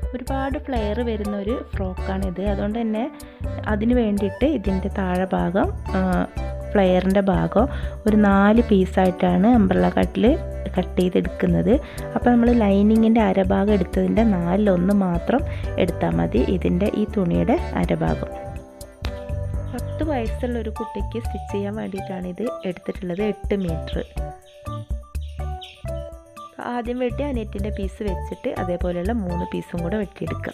ഒരുപാട് ഫ്ലെയർ വരുന്ന ഒരു ഫ്രോക്കാണിത് അതുകൊണ്ട് തന്നെ അതിന് വേണ്ടിയിട്ട് ഇതിൻ്റെ താഴെ ഭാഗം ഫ്ലെയറിൻ്റെ ഭാഗം ഒരു നാല് പീസായിട്ടാണ് അംബ്രല കട്ടിൽ കട്ട് ചെയ്തെടുക്കുന്നത് അപ്പോൾ നമ്മൾ ലൈനിങ്ങിൻ്റെ അരഭാഗം എടുത്തതിൻ്റെ നാലിലൊന്ന് മാത്രം എടുത്താൽ മതി ഇതിൻ്റെ ഈ തുണിയുടെ അരഭാഗം പത്ത് വയസ്സുള്ള ഒരു കുട്ടിക്ക് സ്റ്റിച്ച് ചെയ്യാൻ വേണ്ടിയിട്ടാണ് ഇത് എടുത്തിട്ടുള്ളത് എട്ട് മീറ്റർ ആദ്യം വെട്ടി ആ നെറ്റിൻ്റെ പീസ് വെച്ചിട്ട് അതേപോലെയുള്ള മൂന്ന് പീസും കൂടെ വെട്ടിയെടുക്കുക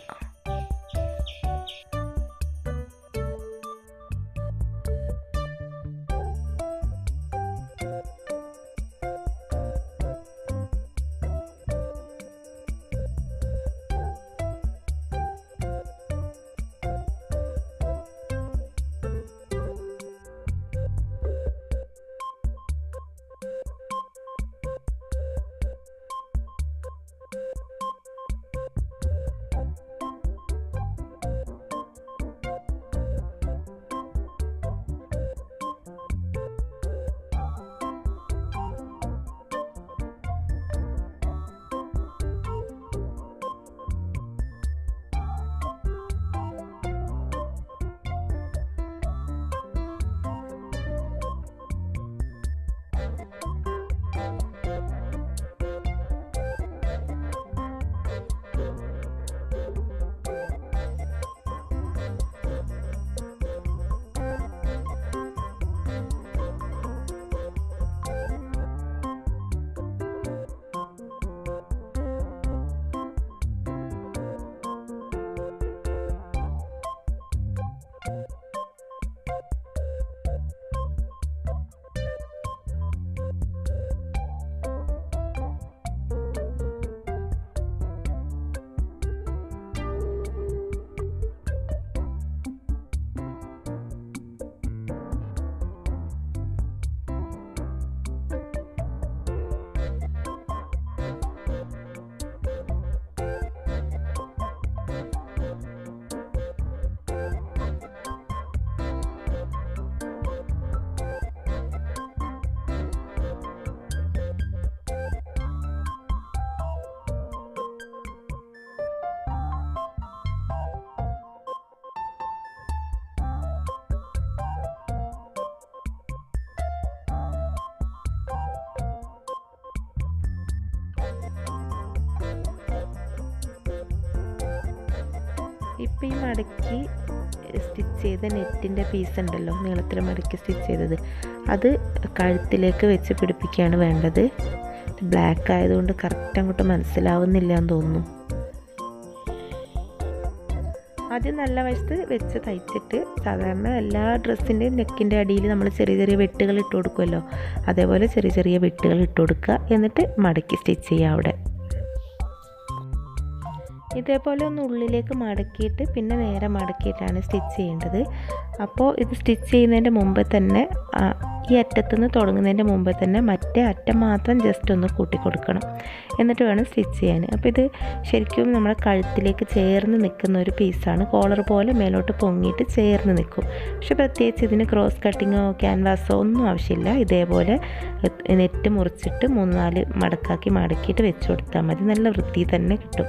ഇപ്പം ഈ മടക്കി സ്റ്റിച്ച് ചെയ്ത നെറ്റിൻ്റെ പീസ് ഉണ്ടല്ലോ നീളത്തിൽ മടക്കി സ്റ്റിച്ച് ചെയ്തത് അത് കഴുത്തിലേക്ക് വെച്ച് പിടിപ്പിക്കുകയാണ് വേണ്ടത് ബ്ലാക്ക് ആയതുകൊണ്ട് കറക്റ്റ് അങ്ങോട്ട് മനസ്സിലാവുന്നില്ല എന്ന് തോന്നുന്നു ആദ്യം നല്ല വശത്ത് വെച്ച് തയ്ച്ചിട്ട് സാധാരണ എല്ലാ ഡ്രസ്സിൻ്റെയും നെക്കിൻ്റെ അടിയിൽ നമ്മൾ ചെറിയ ചെറിയ വെട്ടുകൾ ഇട്ട് കൊടുക്കുമല്ലോ അതേപോലെ ചെറിയ ചെറിയ വെട്ടുകൾ ഇട്ട് കൊടുക്കുക എന്നിട്ട് മടക്കി സ്റ്റിച്ച് ചെയ്യുക അവിടെ ഇതേപോലെ ഒന്ന് ഉള്ളിലേക്ക് മടക്കിയിട്ട് പിന്നെ നേരെ മടക്കിയിട്ടാണ് സ്റ്റിച്ച് ചെയ്യേണ്ടത് അപ്പോൾ ഇത് സ്റ്റിച്ച് ചെയ്യുന്നതിൻ്റെ മുമ്പ് തന്നെ ഈ അറ്റത്തുനിന്ന് തുടങ്ങുന്നതിൻ്റെ മുമ്പ് തന്നെ മറ്റേ അറ്റം മാത്രം ജസ്റ്റ് ഒന്ന് കൂട്ടി കൊടുക്കണം എന്നിട്ട് വേണം സ്റ്റിച്ച് ചെയ്യാൻ അപ്പോൾ ഇത് ശരിക്കും നമ്മുടെ കഴുത്തിലേക്ക് ചേർന്ന് നിൽക്കുന്ന ഒരു പീസാണ് കോളർ പോലെ മേലോട്ട് പൊങ്ങിയിട്ട് ചേർന്ന് നിൽക്കും പക്ഷെ പ്രത്യേകിച്ച് ഇതിന് ക്രോസ് കട്ടിങ്ങോ ക്യാൻവാസോ ഒന്നും ആവശ്യമില്ല ഇതേപോലെ നെറ്റ് മുറിച്ചിട്ട് മൂന്ന് നാല് മടക്കാക്കി മടക്കിയിട്ട് വെച്ച് കൊടുത്താൽ മതി നല്ല വൃത്തി തന്നെ കിട്ടും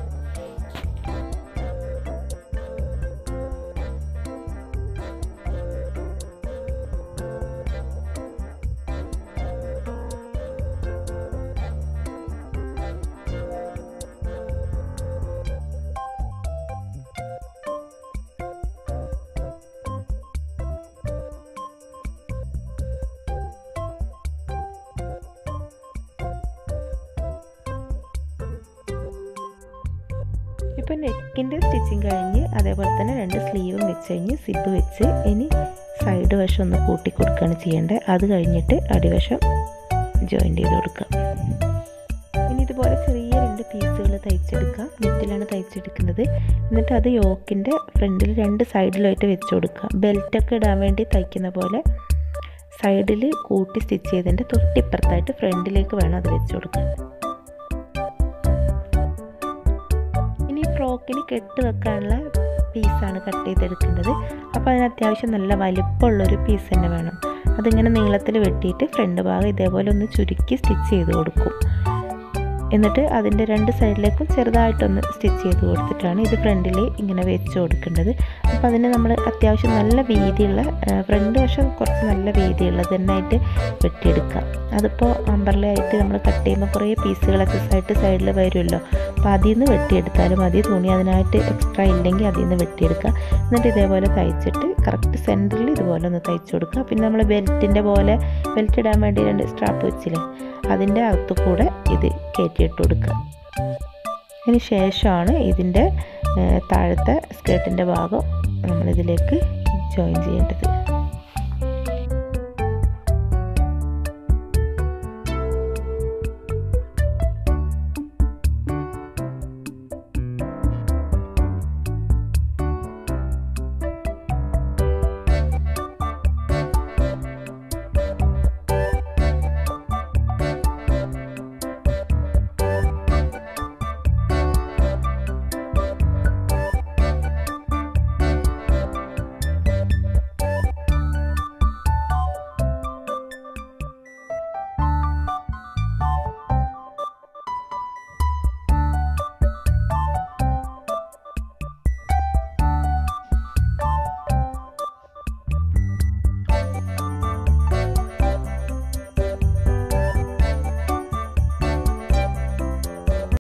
ഇപ്പോൾ നെക്കിൻ്റെ സ്റ്റിച്ചിങ് കഴിഞ്ഞ് അതേപോലെ തന്നെ രണ്ട് സ്ലീവും വെച്ച് കഴിഞ്ഞ് സിബ് വെച്ച് ഇനി സൈഡ് വശം ഒന്ന് കൂട്ടി കൊടുക്കുകയാണ് ചെയ്യേണ്ടത് അത് കഴിഞ്ഞിട്ട് അടിവശം ജോയിൻ്റ് ചെയ്ത് കൊടുക്കുക ഇനി ഇതുപോലെ ചെറിയ രണ്ട് പീസുകൾ തയ്ച്ചെടുക്കാം നെറ്റിലാണ് തയ്ച്ചെടുക്കുന്നത് എന്നിട്ട് അത് യോക്കിൻ്റെ ഫ്രണ്ടിൽ രണ്ട് സൈഡിലായിട്ട് വെച്ച് കൊടുക്കുക ബെൽറ്റൊക്കെ ഇടാൻ വേണ്ടി തയ്ക്കുന്ന പോലെ സൈഡിൽ കൂട്ടി സ്റ്റിച്ച് ചെയ്തതിൻ്റെ തൊട്ടിപ്പുറത്തായിട്ട് ഫ്രണ്ടിലേക്ക് വേണം അത് വെച്ച് കൊടുക്കാൻ ഇനി ഫ്രോക്കിന് കെട്ട് വെക്കാനുള്ള പീസാണ് കട്ട് ചെയ്തെടുക്കേണ്ടത് അപ്പോൾ അതിന് അത്യാവശ്യം നല്ല വലിപ്പമുള്ളൊരു പീസ് തന്നെ വേണം അതിങ്ങനെ നീളത്തിൽ വെട്ടിയിട്ട് ഫ്രണ്ട് ഭാഗം ഇതേപോലെ ഒന്ന് ചുരുക്കി സ്റ്റിച്ച് ചെയ്ത് കൊടുക്കും എന്നിട്ട് അതിൻ്റെ രണ്ട് സൈഡിലേക്കും ചെറുതായിട്ടൊന്ന് സ്റ്റിച്ച് ചെയ്ത് കൊടുത്തിട്ടാണ് ഇത് ഫ്രണ്ടിൽ ഇങ്ങനെ വെച്ച് കൊടുക്കേണ്ടത് അപ്പോൾ അതിന് നമ്മൾ അത്യാവശ്യം നല്ല വീതിയുള്ള ഫ്രണ്ട് വശം കുറച്ച് നല്ല വീതിയുള്ളത് തന്നെയായിട്ട് വെട്ടിയെടുക്കുക അതിപ്പോൾ അമ്പർലയായിട്ട് നമ്മൾ കട്ട് ചെയ്യുമ്പോൾ കുറേ പീസുകളൊക്കെ ആയിട്ട് സൈഡിൽ വരുമല്ലോ അപ്പോൾ അതിൽ നിന്ന് വെട്ടിയെടുത്താലും മതി തുണി അതിനായിട്ട് എക്സ്ട്രാ ഇല്ലെങ്കിൽ അതിൽ നിന്ന് വെട്ടിയെടുക്കുക എന്നിട്ട് ഇതേപോലെ തയ്ച്ചിട്ട് കറക്റ്റ് സെൻറ്ററിൽ ഇതുപോലെ ഒന്ന് തയ്ച്ചു കൊടുക്കുക പിന്നെ നമ്മൾ ബെൽറ്റിൻ്റെ പോലെ ബെൽറ്റ് ഇടാൻ വേണ്ടി രണ്ട് സ്ട്രാപ്പ് വെച്ചില്ലേ അതിൻ്റെ അകത്തു കൂടെ ഇത് കയറ്റിയിട്ട് കൊടുക്കുക അതിന് ശേഷമാണ് ഇതിൻ്റെ താഴത്തെ സ്കേർട്ടിൻ്റെ ഭാഗം നമ്മളിതിലേക്ക് ജോയിൻ ചെയ്യേണ്ടത്